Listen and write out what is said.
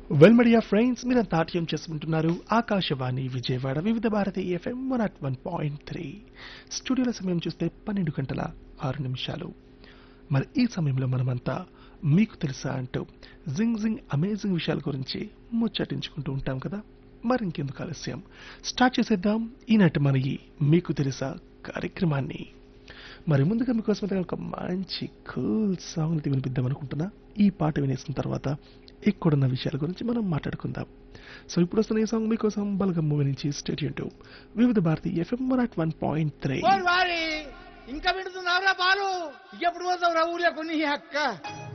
well media friends మీరు నాట్యం చేసుకుంటున్నారు Akashvani Vijayawada Vividh Bharati FM one at one point three స్టూడియోల సమయం చూస్తే పన్నెండు గంటల ఆరు నిమిషాలు మరి ఈ సమయంలో మనమంతా మీకు తెలుసా అంటూ జింగ్ జింగ్ అమేజింగ్ విషయాల గురించి ముచ్చటించుకుంటూ ఉంటాం కదా మరి ఇంకెందుకు ఆలస్యం స్టార్ట్ చేసేద్దాం ఈనాటి మన ఈ మీకు తెలుసా కార్యక్రమాన్ని మరి ముందుగా మీకోసం అయితే ఒక మంచి కూల్ సాంగ్ అయితే వినిపిద్దాం అనుకుంటున్నా ఈ పాట వినేసిన తర్వాత ఇక్కడున్న విషయాల గురించి మనం మాట్లాడుకుందాం సో ఇప్పుడు వస్తున్న ఈ సాంగ్ మీకోసం బలగం మూవీ నుంచి stay tuned to Vividh Bharati FM one at one point three ఓరి వారి ఇంకా పెడుతున్నావురా బాలు ఎప్పుడు పోతావురా ఊర్లో కొన్ని అక్క